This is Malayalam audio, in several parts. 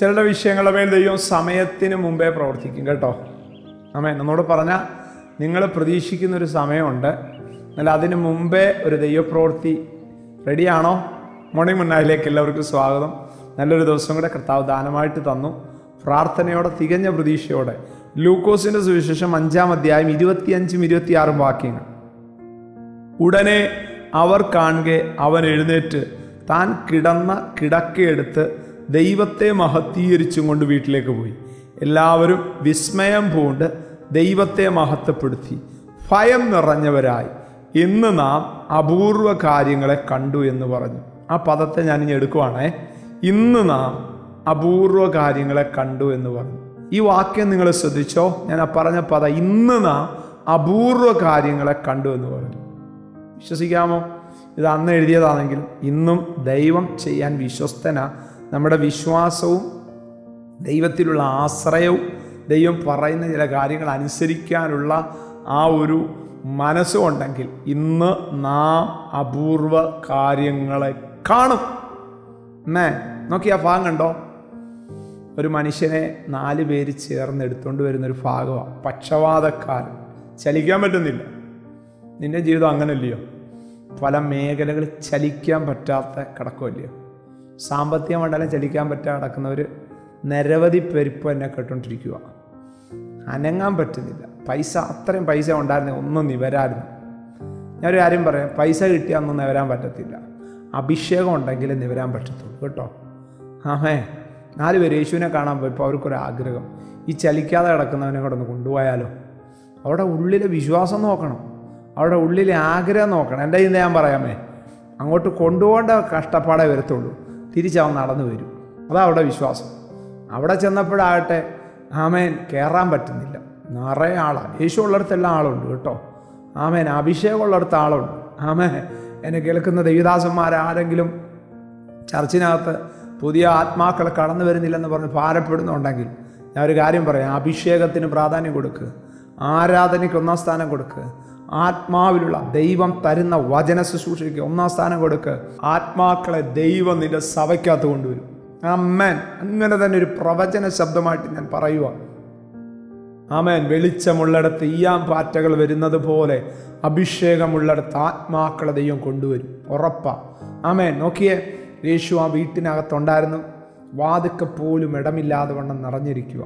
ചിലരുടെ വിഷയങ്ങളുടെ മേൽ ദൈവം സമയത്തിന് മുമ്പേ പ്രവർത്തിക്കും കേട്ടോ ആമേൻ എന്നോട് പറഞ്ഞാൽ നിങ്ങൾ പ്രതീക്ഷിക്കുന്ന ഒരു സമയമുണ്ട് എന്നാൽ അതിന് മുമ്പേ ഒരു ദൈവപ്രവൃത്തി റെഡിയാണോ മോർണിംഗ് മുന്നായിലേക്ക് എല്ലാവർക്കും സ്വാഗതം നല്ലൊരു ദിവസം കൂടെ കർത്താവ് ദാനമായിട്ട് തന്നു പ്രാർത്ഥനയോടെ തികഞ്ഞ പ്രതീക്ഷയോടെ ലൂക്കോസിന്റെ സുവിശേഷം അഞ്ചാം അധ്യായം ഇരുപത്തിയഞ്ചും ഇരുപത്തിയാറും വാക്യങ്ങൾ ഉടനെ അവർ കാണുക അവൻ എഴുന്നേറ്റ് താൻ കിടന്ന കിടക്കയെടുത്ത് ദൈവത്തെ മഹത്തീകരിച്ചും കൊണ്ട് വീട്ടിലേക്ക് പോയി എല്ലാവരും വിസ്മയം പൂണ്ട് ദൈവത്തെ മഹത്വപ്പെടുത്തി ഭയം നിറഞ്ഞവരായി ഇന്ന് നാം അപൂർവ കാര്യങ്ങളെ കണ്ടു എന്ന് പറഞ്ഞു ആ പദത്തെ ഞാൻ ഇനി എടുക്കുവാണേ ഇന്ന് നാം അപൂർവ കാര്യങ്ങളെ കണ്ടു എന്ന് പറഞ്ഞു ഈ വാക്യം നിങ്ങൾ ശ്രദ്ധിച്ചോ ഞാൻ ആ പറഞ്ഞ പദം ഇന്ന് നാം അപൂർവ കാര്യങ്ങളെ കണ്ടു എന്ന് പറഞ്ഞു വിശ്വസിക്കാമോ ഇത് അന്ന് എഴുതിയതാണെങ്കിലും ഇന്നും ദൈവം ചെയ്യാൻ വിശ്വസ്തന നമ്മുടെ വിശ്വാസവും ദൈവത്തിലുള്ള ആശ്രയവും ദൈവം പറയുന്ന ചില കാര്യങ്ങൾ അനുസരിക്കാനുള്ള ആ ഒരു മനസ്സുണ്ടെങ്കിൽ ഇന്ന് നാം അപൂർവ കാര്യങ്ങളെ കാണും എന്നേ നോക്കി ആ ഭാഗം കണ്ടോ ഒരു മനുഷ്യനെ നാല് പേര് ചേർന്ന് എടുത്തുകൊണ്ട് വരുന്ന ഒരു ഭാഗമാണ് പക്ഷപാതക്കാരൻ ചലിക്കാൻ പറ്റുന്നില്ല നിന്റെ ജീവിതം അങ്ങനല്ലയോ പല മേഖലകളിൽ ചലിക്കാൻ പറ്റാത്ത കിടക്കുമല്ലയോ സാമ്പത്തിക മണ്ഡലം ചലിക്കാൻ പറ്റാതെ കിടക്കുന്നവർ നിരവധി പെരുപ്പ് എന്നെ കേട്ടോണ്ടിരിക്കുക അനങ്ങാൻ പറ്റുന്നില്ല പൈസ അത്രയും പൈസ ഉണ്ടായിരുന്നെ ഒന്നും നിവരായിരുന്നു ഞാനൊരു കാര്യം പറയാം പൈസ കിട്ടിയാൽ ഒന്നും നിവരാൻ പറ്റത്തില്ല അഭിഷേകം ഉണ്ടെങ്കിലേ നിവരാൻ പറ്റത്തുള്ളൂ കേട്ടോ ആമേ നാല് പേര് യേശുവിനെ കാണാൻ പോയപ്പോൾ അവർക്കൊരു ആഗ്രഹം ഈ ചലിക്കാതെ കിടക്കുന്നവനെ കൂടെ ഒന്ന് കൊണ്ടുപോയാലോ അവിടെ ഉള്ളിലെ വിശ്വാസം നോക്കണം അവിടെ ഉള്ളിലെ ആഗ്രഹം നോക്കണം എൻ്റെ ഇന്ന് ഞാൻ പറയാമേ അങ്ങോട്ട് കൊണ്ടുപോകേണ്ട കഷ്ടപ്പാടേ വരത്തുള്ളൂ തിരിച്ചവൻ നടന്നു വരും അതാ അവിടെ വിശ്വാസം അവിടെ ചെന്നപ്പോഴാകട്ടെ ആമേൻ കയറാൻ പറ്റുന്നില്ല നിറയെ ആളാണ് യേശു ഉള്ളിടത്തെല്ലാം ആളുണ്ട് കേട്ടോ ആമേൻ അഭിഷേകം ഉള്ളിടത്ത് ആളുണ്ട് ആമേൻ എന്നെ കേൾക്കുന്ന ദേവിദാസന്മാരാരെങ്കിലും ചർച്ചിനകത്ത് പുതിയ ആത്മാക്കൾ കടന്നു വരുന്നില്ലെന്ന് പറഞ്ഞ് ഭാരപ്പെടുന്നുണ്ടെങ്കിൽ ഞാൻ ഒരു കാര്യം പറയാം അഭിഷേകത്തിന് പ്രാധാന്യം കൊടുക്കുക ആരാധനയ്ക്ക് ഒന്നാം സ്ഥാനം കൊടുക്കുക ആത്മാവിലുള്ള ദൈവം തരുന്ന വചന ശുശ്രൂഷയ്ക്ക് ഒന്നാം സ്ഥാനം കൊടുക്കുക ആത്മാക്കളെ ദൈവം നിന്റെ സഭയ്ക്കകത്ത് കൊണ്ടുവരും അമ്മൻ അങ്ങനെ തന്നെ ഒരു പ്രവചന ശബ്ദമായിട്ട് ഞാൻ പറയുക ആമേൻ വെളിച്ചമുള്ളിടത്ത് ഈയാം പാറ്റകൾ വരുന്നത് പോലെ അഭിഷേകമുള്ളിടത്ത് ആത്മാക്കളെ ദൈവം കൊണ്ടുവരും ഉറപ്പാ ആമേൻ നോക്കിയേ യേശു ആ വീട്ടിനകത്തുണ്ടായിരുന്നു വാതുക്ക പോലും ഇടമില്ലാതെ വണ്ണം നിറഞ്ഞിരിക്കുക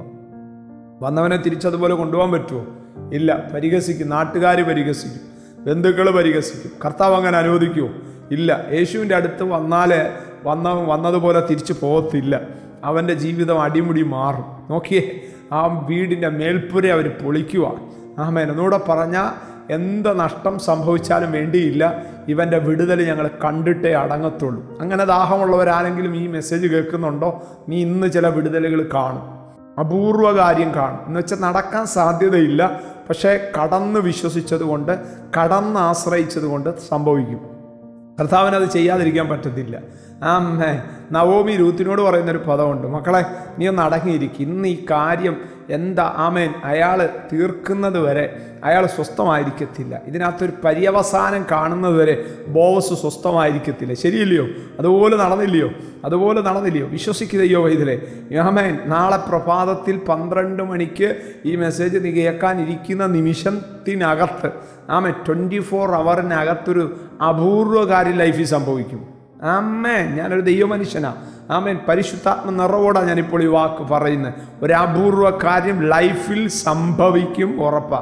വന്നവനെ തിരിച്ചതുപോലെ കൊണ്ടുപോകാൻ പറ്റുമോ ഇല്ല പരിഹസിക്കും നാട്ടുകാർ പരിഹസിക്കും ബന്ധുക്കൾ പരിഹസിക്കും കർത്താവ് അങ്ങനെ അനുവദിക്കുമോ ഇല്ല യേശുവിൻ്റെ അടുത്ത് വന്നാലേ വന്ന വന്നതുപോലെ തിരിച്ചു പോകത്തില്ല അവൻ്റെ ജീവിതം അടിമുടി മാറും നോക്കിയേ ആ വീടിൻ്റെ മേൽപ്പുര അവർ പൊളിക്കുക ആമേൻ ഒന്നുകൂടെ പറഞ്ഞാൽ എന്ത് നഷ്ടം സംഭവിച്ചാലും വേണ്ടിയില്ല ഇവൻ്റെ വിടുതൽ ഞങ്ങൾ കണ്ടിട്ടേ അടങ്ങത്തുള്ളൂ അങ്ങനെ ദാഹമുള്ളവരാരെങ്കിലും ഈ മെസ്സേജ് കേൾക്കുന്നുണ്ടോ നീ ഇന്ന് ചില വിടുതലുകൾ കാണും അപൂർവ കാര്യം കാണും എന്ന് വെച്ചാൽ നടക്കാൻ സാധ്യതയില്ല പക്ഷേ കടന്ന് വിശ്വസിച്ചത് കൊണ്ട് കടന്ന് ആശ്രയിച്ചത് കൊണ്ട് സംഭവിക്കും കർത്താവിന് അത് ചെയ്യാതിരിക്കാൻ പറ്റത്തില്ല ആമേ നവോമി രൂത്തിനോട് പറയുന്നൊരു പദമുണ്ട് മക്കളെ നീ ഒന്ന് അടങ്ങിയിരിക്കും ഇന്ന് ഈ കാര്യം എന്താ ആമേൻ അയാൾ തീർക്കുന്നത് വരെ അയാൾ സ്വസ്ഥമായിരിക്കത്തില്ല ഇതിനകത്തൊരു പര്യവസാനം കാണുന്നത് വരെ ബോവസ് സ്വസ്ഥമായിരിക്കത്തില്ല ശരിയല്ലയോ അതുപോലെ നടന്നില്ലയോ അതുപോലെ നടന്നില്ലയോ വിശ്വസിക്കുകയോ ഇതിലെ ആമേൻ നാളെ പ്രഭാതത്തിൽ പന്ത്രണ്ട് മണിക്ക് ഈ മെസ്സേജ് നീ കേൾക്കാനിരിക്കുന്ന നിമിഷത്തിനകത്ത് ആമേ ട്വൻറ്റി ഫോർ അവറിനകത്തൊരു അപൂർവ കാര്യം ലൈഫിൽ സംഭവിക്കും ആമേ ഞാനൊരു ദൈവമനുഷ്യനാ ആമേൻ പരിശുദ്ധാത്മ നിറവോടാണ് ഞാനിപ്പോൾ ഈ വാക്ക് പറയുന്നത് ഒരു അപൂർവ കാര്യം ലൈഫിൽ സംഭവിക്കും ഉറപ്പാ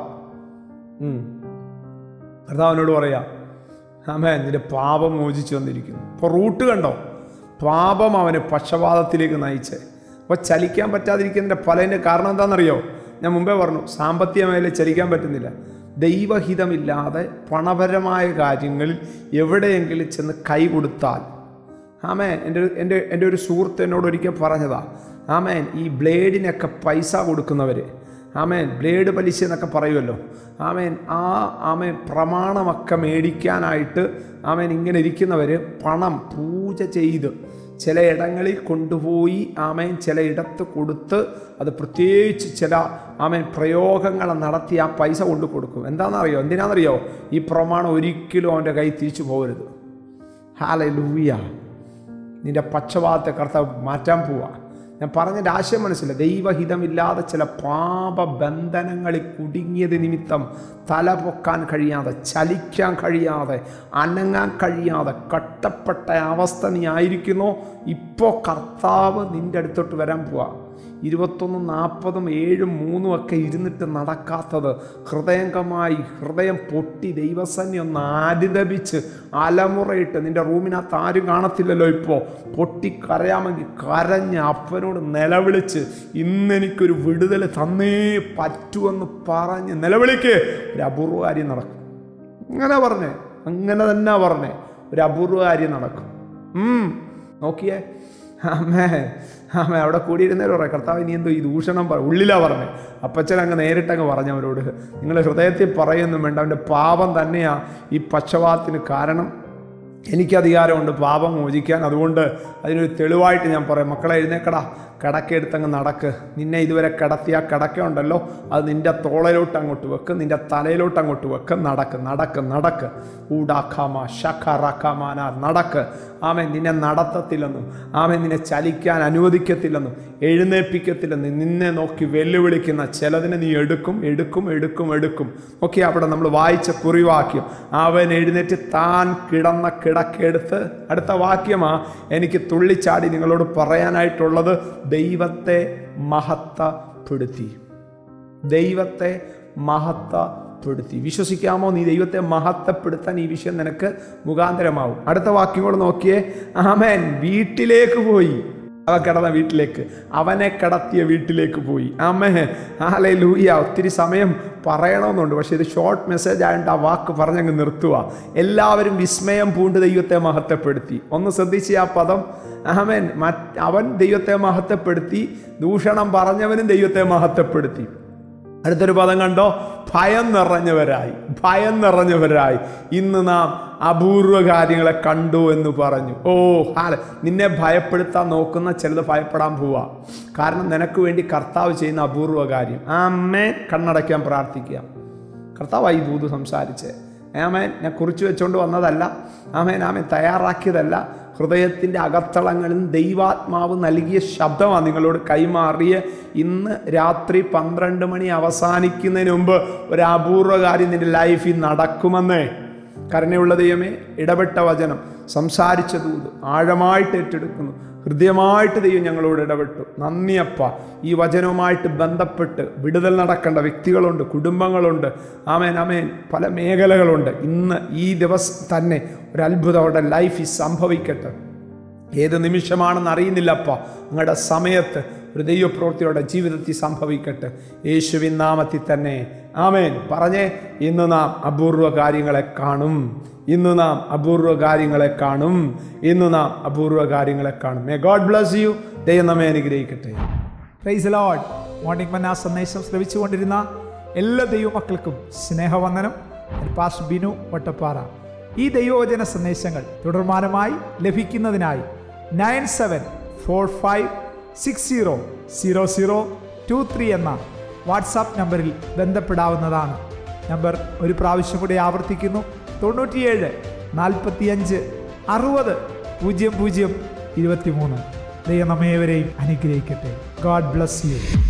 ഉം. കർത്താവിനോട് പറയാ ആമേൻ നിന്റെ പാപം മോചിച്ചു വന്നിരിക്കുന്നു ഇപ്പോൾ റൂട്ട് കണ്ടോ പാപം അവന് പക്ഷപാതത്തിലേക്ക് നയിച്ചേ അപ്പോൾ ചലിക്കാൻ പറ്റാതിരിക്കുന്നതിൻ്റെ പലതിൻ്റെ കാരണം എന്താണെന്നറിയോ ഞാൻ മുമ്പേ പറഞ്ഞു സാമ്പത്തിക മേഖല ചലിക്കാൻ പറ്റുന്നില്ല ദൈവഹിതമില്ലാതെ പണപരമായ കാര്യങ്ങളിൽ എവിടെയെങ്കിലും ചെന്ന് കൈ കൊടുത്താൽ ആമേൻ എൻ്റെ ഒരു- എൻ്റെ എൻ്റെ ഒരു സുഹൃത്ത് എന്നോട് ഒരിക്കൽ പറഞ്ഞതാ ആമേൻ ഈ ബ്ലേഡിനൊക്കെ പൈസ കൊടുക്കുന്നവർ ആമേൻ ബ്ലേഡ് പലിശ എന്നൊക്കെ പറയുമല്ലോ ആമേൻ ആ ആമേൻ പ്രമാണമൊക്കെ മേടിക്കാനായിട്ട് ആമേൻ ഇങ്ങനെ ഇരിക്കുന്നവർ പണം പൂജ ചെയ്ത് ചില ഇടങ്ങളിൽ കൊണ്ടുപോയി ആമേൻ ചില ഇടത്ത് കൊടുത്ത് അത് പ്രത്യേകിച്ച് ചില ആമേൻ പ്രയോഗങ്ങൾ നടത്തി ആ പൈസ കൊണ്ടു കൊടുക്കും എന്താണെന്നറിയോ എന്തിനാണെന്നറിയോ ഈ പ്രമാണം ഒരിക്കലും അവൻ്റെ കൈ തിരിച്ചു പോകരുത് ഹാല ലൂയ നിന്റെ പക്ഷപാതത്തെ കർത്താവ് മാറ്റാൻ പോവാ ഞാൻ പറഞ്ഞതിൻ്റെ ആശയം മനസ്സില്ല ദൈവഹിതമില്ലാതെ ചില പാപബന്ധനങ്ങളിൽ കുടുങ്ങിയത് നിമിത്തം തല പൊക്കാൻ കഴിയാതെ ചലിക്കാൻ കഴിയാതെ അനങ്ങാൻ കഴിയാതെ കട്ടപ്പെട്ട അവസ്ഥ നീ ആയിരിക്കുന്നോ ഇപ്പോൾ കർത്താവ് നിൻ്റെ അടുത്തോട്ട് വരാൻ പോവാ ഇരുപത്തൊന്നും നാൽപ്പതും ഏഴും മൂന്നും ഒക്കെ ഇരുന്നിട്ട് നടക്കാത്തത് ഹൃദയംഗമായി ഹൃദയം പൊട്ടി ദൈവസന്നി ഒന്ന് ആരിതപിച്ച് അലമുറയിട്ട് നിന്റെ റൂമിനകത്ത് ആരും കാണത്തില്ലല്ലോ ഇപ്പോൾ പൊട്ടി കരയാമെങ്കിൽ കരഞ്ഞ് അപ്പനോട് നിലവിളിച്ച് ഇന്നെനിക്കൊരു വിടുതൽ തന്നേ പറ്റുമെന്ന് പറഞ്ഞ് നിലവിളിക്ക് ഒരു അപൂർവ കാര്യം നടക്കും അങ്ങനെ പറഞ്ഞേ അങ്ങനെ തന്നെ പറഞ്ഞേ ഒരു അപൂർവ കാര്യം നടക്കും ഉം, നോക്കിയേ ആമേ ആമേ അവിടെ കൂടിയിരുന്നേരോ പറയാം കർത്താവ് ഇനി എന്തോ ഈ ദൂഷണം പറ ഉള്ളിലാ പറഞ്ഞേ അപ്പച്ചൻ അങ്ങ് നേരിട്ടങ്ങ് പറഞ്ഞവരോട് നിങ്ങൾ ഹൃദയത്തിൽ പറയുന്നും വേണ്ട അവൻ്റെ പാപം തന്നെയാ ഈ പക്ഷപാതത്തിന് കാരണം എനിക്ക് അധികാരമുണ്ട് പാപം മോചിക്കാൻ അതുകൊണ്ട് അതിനൊരു തെളിവായിട്ട് ഞാൻ പറയാം മക്കളെ എഴുന്നേക്കടാ കിടക്കെടുത്തങ്ങ് നടക്ക് നിന്നെ ഇതുവരെ കിടത്തിയ ആ കിടക്ക ഉണ്ടല്ലോ അത് നിന്റെ തോളയിലോട്ട് അങ്ങോട്ട് വെക്ക് നിന്റെ തലയിലോട്ട് അങ്ങോട്ട് വെക്ക് നടക്ക് നടക്ക് നടക്ക് ഊടാക്കാമ ശഖറക്കാമാന നടക്ക് ആമൻ നിന്നെ നടത്തത്തില്ലെന്നും ആമൻ നിന്നെ ചലിക്കാൻ അനുവദിക്കത്തില്ലെന്നും എഴുന്നേൽപ്പിക്കത്തില്ലെന്നും നിന്നെ നോക്കി വെല്ലുവിളിക്കുന്ന ചിലതിനെ നീ എടുക്കും എടുക്കും എടുക്കും എടുക്കും ഓക്കെ അവിടെ നമ്മൾ വായിച്ച കുറിവാക്യം അവൻ എഴുന്നേറ്റ് താൻ കിടന്ന കിടക്കെടുത്ത് അടുത്ത വാക്യമാ എനിക്ക് തുള്ളിച്ചാടി നിങ്ങളോട് പറയാനായിട്ടുള്ളത് ദൈവത്തെ മഹത്വപ്പെടുത്തി ദൈവത്തെ മഹത്വപ്പെടുത്തി വിശ്വസിക്കാമോ നീ ദൈവത്തെ മഹത്വപ്പെടുത്താൻ ഈ വിഷയം നിനക്ക് മുഖാന്തരമാവും അടുത്ത വാക്യങ്ങൾ നോക്കിയേ ആമേൻ വീട്ടിലേക്ക് പോയി അവ കിടന്ന വീട്ടിലേക്ക് അവനെ കിടത്തിയ വീട്ടിലേക്ക് പോയി ആമേ ആലെ ലൂയ ഒത്തിരി സമയം പറയണമെന്നുണ്ട് പക്ഷെ ഇത് ഷോർട്ട് മെസ്സേജ് ആയതുകൊണ്ട് ആ വാക്ക് പറഞ്ഞങ്ങ് നിർത്തുക എല്ലാവരും വിസ്മയം പൂണ്ട് ദൈവത്തെ മഹത്വപ്പെടുത്തി ഒന്ന് ശ്രദ്ധിച്ച് ആ പദം ആമേൻ മറ്റ് അവൻ ദൈവത്തെ മഹത്വപ്പെടുത്തി ദൂഷണം പറഞ്ഞവനും ദൈവത്തെ മഹത്വപ്പെടുത്തി അടുത്തൊരു പദം കണ്ടോ ഭയം നിറഞ്ഞവരായി ഭയം നിറഞ്ഞവരായി ഇന്ന് നാം അപൂർവ കാര്യങ്ങളെ കണ്ടു എന്ന് പറഞ്ഞു ഓ ഹാല നിന്നെ ഭയപ്പെടുത്താൻ നോക്കുന്ന ചിലത് ഭയപ്പെടാൻ പോവാ കാരണം നിനക്ക് വേണ്ടി കർത്താവ് ചെയ്യുന്ന അപൂർവ കാര്യം ആ അമ്മേ കണ്ണടയ്ക്കാൻ പ്രാർത്ഥിക്കുക കർത്താവായി ദൂത് സംസാരിച്ച് ആമേൻ ഞാൻ കുറിച്ച് വെച്ചുകൊണ്ട് വന്നതല്ല ആമേൻ ആമേൻ തയ്യാറാക്കിയതല്ല ഹൃദയത്തിൻ്റെ അകത്തളങ്ങളിൽ ദൈവാത്മാവ് നൽകിയ ശബ്ദമാണ് നിങ്ങളോട് കൈമാറിയ ഇന്ന് രാത്രി പന്ത്രണ്ട് മണി അവസാനിക്കുന്നതിന് മുമ്പ് ഒരു അപൂർവ കാര്യം നിന്റെ ലൈഫിൽ നടക്കുമെന്നേ കരുണയുള്ള ദൈവമേ ഇടപെട്ട വചനം സംസാരിച്ച ദൂത് ആഴമായിട്ട് ഏറ്റെടുക്കുന്നു ഹൃദയമായിട്ട് ദൈവം ഞങ്ങളോട് ഇടപെട്ടു നന്ദിയപ്പ ഈ വചനവുമായിട്ട് ബന്ധപ്പെട്ട് വിടുതൽ നടക്കേണ്ട വ്യക്തികളുണ്ട് കുടുംബങ്ങളുണ്ട് ആമേൻ ആമേൻ പല മേഖലകളുണ്ട് ഇന്ന് ഈ ദിവസം തന്നെ ഒരു അത്ഭുതം അവരുടെ ലൈഫിൽ സംഭവിക്കട്ടെ ഏത് നിമിഷമാണെന്ന് അറിയുന്നില്ലപ്പ നിങ്ങളുടെ സമയത്ത് ഒരു ദൈവപ്രവൃത്തിയുടെ ജീവിതത്തിൽ സംഭവിക്കട്ടെ യേശുവിൻ നാമത്തിൽ തന്നെ ആമേൻ പറഞ്ഞേ ഇന്ന് നാം അപൂർവ കാര്യങ്ങളെ കാണും ഇന്ന് നാം അപൂർവ കാര്യങ്ങളെ കാണും ഇന്ന് നാം അപൂർവ കാര്യങ്ങളെ കാണും മേ ഗോഡ് ബ്ലസ് യു ദൈവം നമ്മെ അനുഗ്രഹിക്കട്ടെ പ്രൈസ് ലോഡ് മോർണിംഗ് മന്ന സന്ദേശം ശ്രവിച്ചുകൊണ്ടിരുന്ന എല്ലാ ദൈവമക്കൾക്കും സ്നേഹവന്ദനം ഞാൻ പാസ് ബിനു വട്ടപ്പാറ ഈ ദൈവവചന സന്ദേശങ്ങൾ തുടർമാനമായി ലഭിക്കുന്നതിനായി nine seven four five six zero zero zero two three എന്ന വാട്സാപ്പ് നമ്പറിൽ ബന്ധപ്പെടാവുന്നതാണ് നമ്പർ ഒരു പ്രാവശ്യം കൂടി ആവർത്തിക്കുന്നു തൊണ്ണൂറ്റിയേഴ് നാൽപ്പത്തിയഞ്ച് അറുപത് പൂജ്യം പൂജ്യം ഇരുപത്തിമൂന്ന് ദൈവം നമ്മേവരെയും അനുഗ്രഹിക്കട്ടെ ഗോഡ് ബ്ലസ് യു